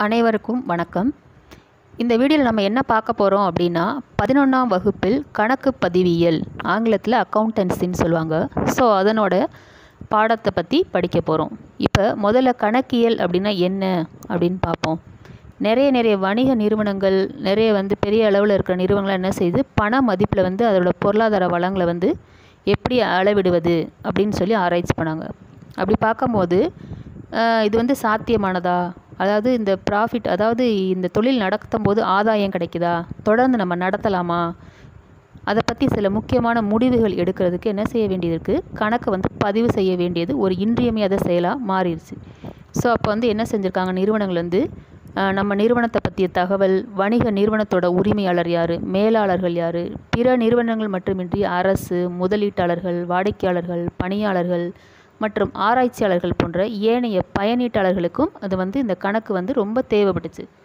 அனைவருக்கும் வணக்கம் இந்த வீடியோவில் நம்ம என்ன பார்க்க போகிறோம் அப்படின்னா பதினொன்றாம் வகுப்பில் கணக்கு பதிவியல் ஆங்கிலத்தில் அக்கௌண்டன்சின்னு சொல்லுவாங்க ஸோ அதனோட பாடத்தை பற்றி படிக்க போகிறோம் இப்போ முதல்ல கணக்கியல் அப்படின்னா என்ன அப்படின்னு பார்ப்போம் நிறைய நிறைய வணிக நிறுவனங்கள் நிறைய வந்து பெரிய அளவில் இருக்கிற நிறுவனங்கள் என்ன செய்யுது பண மதிப்பில் வந்து அதோட பொருளாதார வளங்களை வந்து எப்படி அளவிடுவது அப்படின்னு சொல்லி ஆராய்ச்சி பண்ணாங்க அப்படி பார்க்கும்போது ஆஹ், இது வந்து சாத்தியமானதா அதாவது இந்த ப்ராஃபிட் அதாவது இந்த தொழில் நடத்தும் போது ஆதாயம் கிடைக்குதா தொடர்ந்து நம்ம நடத்தலாமா அதை பற்றி சில முக்கியமான முடிவுகள் எடுக்கிறதுக்கு என்ன செய்ய வேண்டியது இருக்குது கணக்கை வந்து பதிவு செய்ய வேண்டியது ஒரு இன்றியமையாத செயலாக மாறிடுச்சு ஸோ அப்போ வந்து என்ன செஞ்சுருக்காங்க நிறுவனங்கள் வந்து ஆஹ், நம்ம நிறுவனத்தை பற்றிய தகவல் வணிக நிறுவனத்தோட உரிமையாளர் யார் மேலாளர்கள் யார் பிற நிறுவனங்கள் மட்டுமின்றி அரசு முதலீட்டாளர்கள் வாடிக்கையாளர்கள் பணியாளர்கள் மற்றும் ஆராய்ச்சியாளர்கள் போன்ற ஏனைய பயனீட்டாளர்களுக்கும் அது வந்து இந்த கணக்கு வந்து ரொம்ப தேவைப்பட்டுச்சு